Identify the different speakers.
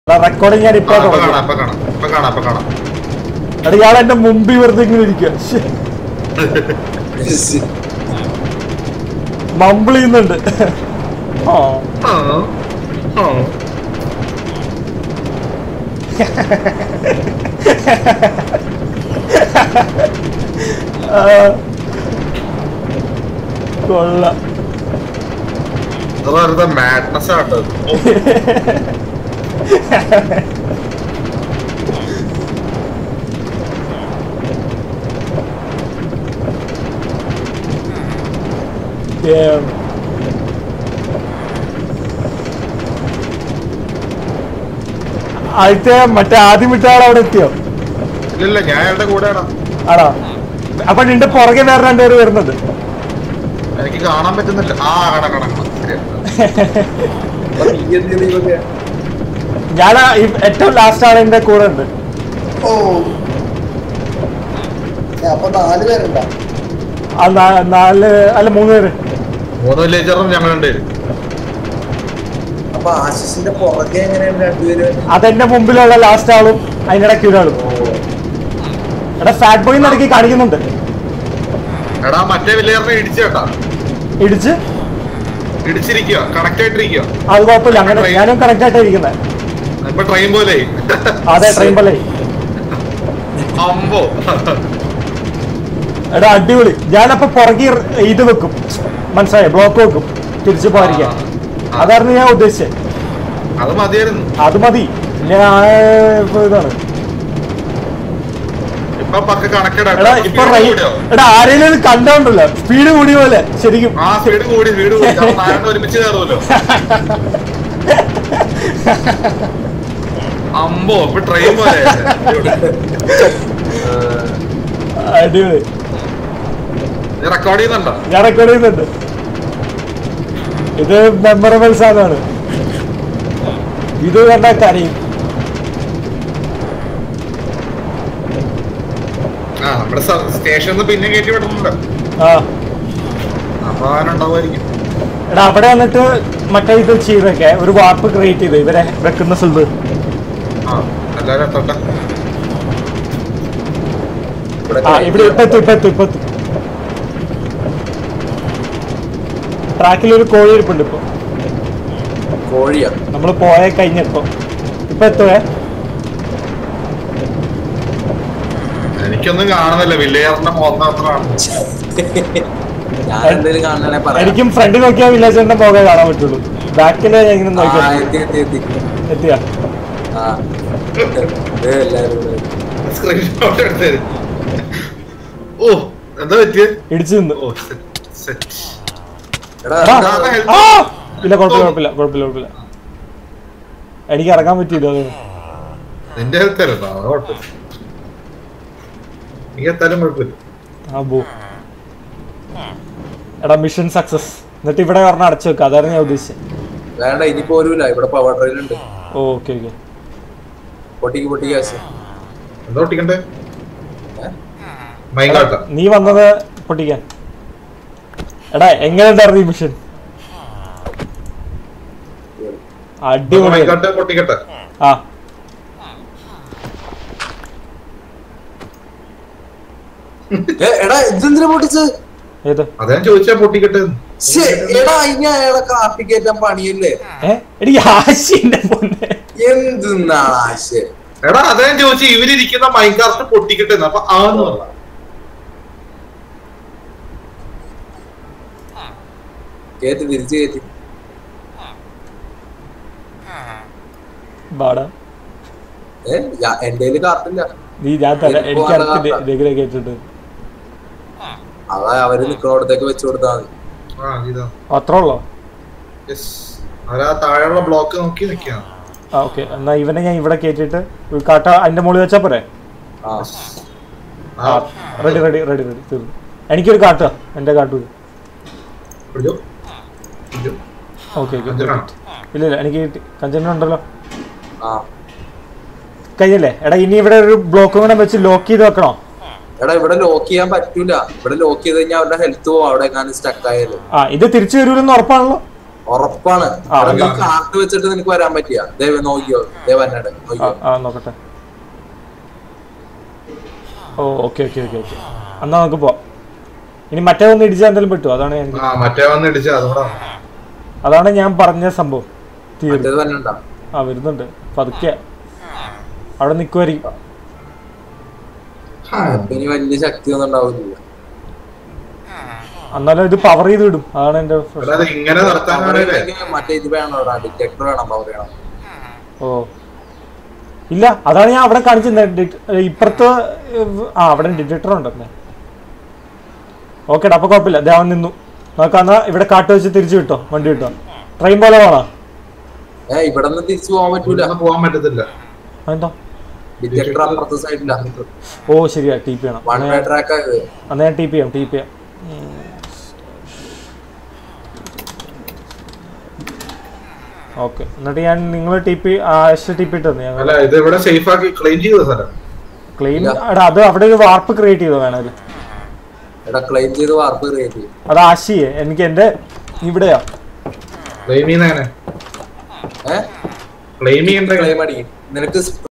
Speaker 1: Recording ഞാൻ ഇപ്പൊ
Speaker 2: ആ, ഇപ്പൊ
Speaker 1: തുടങ്ങി
Speaker 2: കാണാം ഇപ്പൊ കാണാം ഇപ്പൊ കാണാം ഇപ്പൊ കാണാം
Speaker 1: എടാ ഇയാൾ എന്റെ മുമ്പിൽ വെറുതെ ഇങ്ങനെ ഇരിക്കുക മമ്പിൾ ചെയ്യുന്നുണ്ട് ആ
Speaker 2: ആ, ആ.
Speaker 1: ആ. കൊള്ളാം
Speaker 2: ഇത് വെറുതെ മാഡ്നസ് ആട്ടോ ഇത്. ഓ,
Speaker 1: Damn. ആദ്യത്തെ മറ്റേ ആദ്യം വിട്ട ആൾ അവിടെ എത്തിയോ
Speaker 2: ഇല്ലില്ല ഞാൻ അയാളുടെ കൂടെയാണ്
Speaker 1: ആണോ അപ്പൊ നിന്റെ പുറകെ വേറെ രണ്ടുപേര് വരുന്നത്
Speaker 2: എനിക്ക് കാണാൻ പറ്റുന്നില്ല ആ കാണാം കാണാം കാണാം. ശരിയാ.
Speaker 1: ഞാൻ ആ ഈ ഏറ്റവും ലാസ്റ്റ് ആണ് എന്റെ കൂടെ ഉണ്ട്
Speaker 3: ഓ ഏ, അപ്പൊ നാല് പേരുണ്ടാ
Speaker 1: ആ നാ- നാല് അല്ല മൂന്ന് പേര്
Speaker 2: മൂന്ന് വില്ലേജറും ഞങ്ങളുണ്ട്
Speaker 3: അപ്പൊ ആശിഷിന്റെ പുറകെ എങ്ങനെയാണ് രണ്ടുപേര്
Speaker 1: അതെന്റെ മുമ്പിലുള്ള ലാസ്റ്റ് ആളും അതിനിടയ്ക്ക് ഒരാളും എടാ ഫാറ്റ് ബോയ് ഇടയ്ക്ക് കാണിക്കുന്നുണ്ട്
Speaker 2: എടാ മറ്റേ വില്ലേജറിനെ ഇടിച്ചു കേട്ടാ
Speaker 1: ഇടിച്ച്
Speaker 2: ഇടിച്ചിരിക്കുക കണക്ട് ആയിട്ടിരിക്കുക
Speaker 1: അത് കുഴപ്പമില്ല അങ്ങനെ ഞാനും കറക്റ്റ് ആയിട്ടാ ഇരിക്കുന്നത്
Speaker 2: ഇപ്പൊ ട്രെയിൻ പോലെ
Speaker 1: അതെ ട്രെയിൻ പോലെ
Speaker 2: അമ്പോ
Speaker 1: എടാ അടിപൊളി ഞാനപ്പോ പുറകെ ഇറ- ഇത് വെക്കും മനസ്സിലായോ ബ്ലോക്ക് വെക്കും തിരിച്ചു പോകാതിരിക്കാൻ
Speaker 2: ആ.
Speaker 1: അതായിരുന്നു ഞാൻ ഉദ്ദേശിച്ചത്
Speaker 2: അത് മതിയായിരുന്നു
Speaker 1: അത് മതി പിന്നെ ആ, ഇപ്പൊ ഇതാണ്
Speaker 2: ഇപ്പൊ പക്ക കണക്റ്റഡ്
Speaker 1: എടാ ഇപ്പൊ റൈ- എടാ ആരെങ്കിലും ഇത് കണ്ടോണ്ടല്ലോ സ്പീഡ് കൂടിയ പോലെ ശരിക്കും
Speaker 2: ആ സ്പീഡ് കൂടി സ്പീഡ് കൂടി കാരണം നാരായണൻ ഒരുമിച്ച് കയറുമല്ലോ അമ്പോ ഇപ്പൊ ട്രെയിൻ പോലെ
Speaker 1: അടിപൊളി
Speaker 2: റെക്കോർഡ് ചെയ്യുന്നുണ്ടോ
Speaker 1: ഞാൻ റെക്കോർഡ് ചെയ്യുന്നുണ്ട് ഇത് മെമ്മറബിൾ സാധനമാണ് ഇത് കണ്ട കരയും
Speaker 2: ആ നമ്മുടെ സ്റ്റേഷനിൽ പിന്നെ കയറ്റി വിടുന്നുണ്ട്
Speaker 1: ആ
Speaker 2: അപ്പൊ അവനുണ്ടാവുമായിരിക്കും
Speaker 1: എടാ അവിടെ വന്നിട്ട് മറ്റേ ഇത് ചെയ്തൊക്കെ ഒരു വാർപ്പ് ക്രിയേറ്റ് ചെയ്ത് ഇവരെ വെക്കുന്ന സ്ഥലത്ത്
Speaker 2: ആ എല്ലാരും എത്തട്ടെ
Speaker 1: ആ ഇവിടെ ഇപ്പൊ എത്തും ഇപ്പൊ എത്തും ഇപ്പൊ എത്തും ട്രാക്കിൽ ഒരു കോഴി ഇരിപ്പുണ്ട് ഇപ്പൊ
Speaker 3: കോഴിയാ
Speaker 1: നമ്മൾ പോയ കഴിഞ്ഞപ്പോ ഇപ്പൊ എത്തുവേ
Speaker 2: എനിക്കൊന്നും കാണുന്നില്ല വില്ലേജറിന്റെ മുഖം മാത്രമാണ്
Speaker 3: ഞാൻ എന്തേലും കാണണേ പറയാം
Speaker 1: എനിക്കും ഫ്രണ്ട് നോക്കിയാൽ വില്ലേജറിന്റെ മുഖം കാണാൻ പറ്റുള്ളൂ ബാക്കില് ഞാൻ ഇങ്ങനെ
Speaker 3: ആ,
Speaker 1: നോക്കിയാ
Speaker 3: എത്തി, എത്തി, എത്തി.
Speaker 1: എത്തിയാ
Speaker 3: ആ. ദേ എല്ലാരും കൂടെ.
Speaker 2: സ്ക്രീൻഷോട്ട് എടുത്തത് ഓ എന്താ പറ്റിയത്
Speaker 1: ഇടിച്ചു നിന്ന്
Speaker 2: ഓ സെറ്റ്
Speaker 3: എടാ,
Speaker 1: ആ,
Speaker 3: എടാ,
Speaker 1: ആ! ഇല്ല കുഴപ്പമില്ല കുഴപ്പമില്ല കുഴപ്പമില്ല കുഴപ്പമില്ല എനിക്ക് ഇറങ്ങാൻ പറ്റിയില്ല അത്
Speaker 2: നിന്റെ ഹെൽത്ത് അല്ലോ അത് കുഴപ്പമില്ല നീ എത്താലും കുഴപ്പമില്ല
Speaker 1: ആ ബോ എടാ മിഷൻ സക്സസ് എന്നിട്ട് ഇവിടെ പറഞ്ഞ അടച്ചു വെക്കുക അതായിരുന്നു ഞാൻ ഉദ്ദേശിച്ചത്
Speaker 3: വേണ്ട ഇനി പോരൂല ഇവിടെ പവർ ട്രെയിൻ ഉണ്ട്
Speaker 1: ഓക്കെ ഓക്കെ
Speaker 3: പൊട്ടിക്ക് പൊട്ടിക്ക് ആശ
Speaker 2: എന്താ ഒട്ടിക്കണ്ടേ മൈകാട്ട
Speaker 1: നീ വന്നത് പൊട്ടിക്കാൻ എടാ എങ്ങനെ ഉണ്ടായിരുന്നു ഈ മിഷൻ അടിപൊളി
Speaker 2: മൈകാട്ട പൊട്ടിക്കട്ടെ
Speaker 1: ആ
Speaker 3: എടാ ഇതെന്തിനാ പൊട്ടിച്ച്
Speaker 1: ഏത്
Speaker 2: അതാ ഞാൻ ചോദിച്ചാ പൊട്ടിക്കട്ടെ എന്ന്.
Speaker 3: ശ്ശേ, എടാ ഇനി അയാളെ കാപ്പി കയറ്റാൻ പണിയല്ലേ
Speaker 1: ഏ എടി ആശിന്റെ പൊന്നെ
Speaker 3: എന്തെന്നാണ് ആശയം
Speaker 2: എടാ അതാ ഞാൻ ചോദിച്ചു ഇവരിരിക്കുന്ന മൈൻകാസ്റ്റ് പൊട്ടിക്കട്ടെ എന്ന്. അപ്പൊ ആന്ന് പറഞ്ഞ
Speaker 3: കേറ്റി തിരിച്ചു കയറ്റി
Speaker 1: ബാടാ
Speaker 3: ഏ ഞാ- എന്റെ കയ്യില് കാർട്ടില്ല
Speaker 1: നീ ഞാൻ തരാം
Speaker 3: എനിക്ക്
Speaker 1: എനിക്ക്
Speaker 3: പോകാനുള്ള
Speaker 1: അടുത്ത്
Speaker 3: കാർട്ടാ.
Speaker 1: ഡിഗ്രി കേട്ടിട്ട്
Speaker 3: അതാ അവര് നിക്കണോടത്തേക്ക് വെച്ചു കൊടുത്താൽ മതി
Speaker 2: ആ ഇതാ
Speaker 1: അത്ര ഉള്ളോ
Speaker 2: യെസ് അവരാ താഴെയുള്ള ബ്ലോക്ക് നോക്കി നിൽക്കുകയാണ്
Speaker 1: ആ ഓക്കെ എന്നാ ഇവനെ ഞാൻ ഇവിടെ കേട്ടിട്ട് ഒരു കാട്ട അതിന്റെ മുകളിൽ വെച്ചാ പോരെ
Speaker 3: ആ
Speaker 2: ആ
Speaker 1: റെഡി റെഡി റെഡി റെഡി തീർന്നു എനിക്കൊരു കാട്ടാ എന്റെ കാട്ടു
Speaker 2: പിടിച്ചോ. പിടിച്ചോ.
Speaker 1: ഓക്കെ ഓക്കെ
Speaker 2: കഞ്ചനാണോ?
Speaker 1: ഇല്ല ഇല്ല എനിക്ക് കിട്ടി കഞ്ചനുണ്ടല്ലോ
Speaker 3: ആ
Speaker 1: കഴിഞ്ഞല്ലേ എടാ ഇനി ഇവിടെ ഒരു ബ്ലോക്ക് കൂടെ വെച്ച് ലോക്ക് ചെയ്ത് വെക്കണോ
Speaker 3: എടാ ഇവിടെ ലോക്ക് ചെയ്യാൻ പറ്റൂല ഇവിടെ ലോക്ക് ചെയ്ത് കഴിഞ്ഞാൽ അവരുടെ ഹെൽത്ത് പോവും അവിടെ എങ്ങാനും സ്റ്റക്ക് ആയാലും
Speaker 1: ആ ഇത് തിരിച്ചു വരൂലെന്ന് ഉറപ്പാണല്ലോ
Speaker 3: ഉറപ്പാണ്
Speaker 1: ആ,
Speaker 3: എടാ, നീ
Speaker 2: അതാണ്.
Speaker 3: കാർട്ട് വെച്ചിട്ട് നിനക്ക് വരാൻ പറ്റിയ ദയവ് നോക്കിയോ ദേ വരണുണ്ട്
Speaker 1: ആ
Speaker 3: നോക്കിയോ
Speaker 1: ആ നോക്കട്ടെ ഓ ഓക്കെ ഓക്കെ ഓക്കെ ഓക്കെ എന്നാ നമുക്ക് പോവാം ഇനി മറ്റേ ഒന്ന് ഇടിച്ചാൽ എന്തെങ്കിലും പറ്റുമോ അതാണ് ഞാൻ
Speaker 2: ആ മറ്റേ വന്ന് ഇടിച്ച അതുകൂടെ
Speaker 1: അതാണ് ഞാൻ പറഞ്ഞ സംഭവം തീർന്നു
Speaker 3: മറ്റേത് വരണുണ്ടോ
Speaker 1: ആ വരുന്നുണ്ട് പതുക്കെ അവിടെ നിൽക്കുമായിരിക്കും
Speaker 3: അപ്പൊ ഇനി വലിയ ശക്തി ഒന്നും ഉണ്ടാവില്ല
Speaker 1: എന്നാലും ഇത് പവർ ചെയ്ത് വിടും അതാണ് എന്റെ പ്രശ്നം
Speaker 2: അല്ലാതെ ഇങ്ങനെ നടത്താനാണല്ലേ
Speaker 3: മറ്റേ ഇത് വേണം ഡിറ്റക്ടർ വേണം പവർ ചെയ്യണം
Speaker 1: ഓ ഇല്ല അതാണ് ഞാൻ അവിടെ കാണിച്ചത് ഇപ്പുറത്ത് ഏഹ്, ആ അവിടെ ഡിറ്റക്ടർ ഉണ്ടല്ലേ ഓക്കേടാ അപ്പൊ കുഴപ്പമില്ല ദേവൻ നിന്നു നോക്കാന്നാ ഇവിടെ കാട്ട് വെച്ച് തിരിച്ചു കിട്ടോ വണ്ടി കിട്ടോ ട്രെയിൻ പോലെ വേണോ
Speaker 3: ഏ ഇവിടെ നിന്ന് തിരിച്ചു പോകാൻ പറ്റൂല
Speaker 2: ഇവിടുന്ന് പോവാൻ പറ്റത്തില്ല
Speaker 1: അതെന്താ
Speaker 3: ഡിറ്റക്ടർ അപ്പുറത്തെ സൈഡില്ല
Speaker 1: ഓ ശരിയാ ടി പി ചെയ്യണം
Speaker 3: വൺ വേ ട്രാക്ക് ഇത്
Speaker 1: അന്ന് ഞാൻ ടി പി ചെയ്യാം ടി പി ചെയ്യാം ഓക്കെ എന്നിട്ട് ഞാൻ നിങ്ങൾ T P Asha T P ഇട്ടു ഞങ്ങൾ
Speaker 2: അല്ല ഇത് ഇവിടെ സേഫ് ആക്കി ക്ലെയിം ചെയ്ത സ്ഥലം
Speaker 1: ക്ലെയിം എടാ അത് അവിടെ ഒരു വാർപ്പ് ക്രിയേറ്റ് ചെയ്തോ വേണമല്ലോ
Speaker 3: ഇവിടെ ക്ലെയിം ചെയ്ത് വാർപ്പ് ക്രിയേറ്റ് ചെയ്യും
Speaker 1: അത് ആശിയെ എനിക്ക് എന്റെ ഇവിടെയാ
Speaker 2: ക്ലെയിം ചെയ്യുന്ന എങ്ങനെ
Speaker 3: ഏഹ്
Speaker 2: ക്ലെയിം ചെയ്യണ്ട
Speaker 3: ക്ലെയിം അടിക്കും നിനക്ക്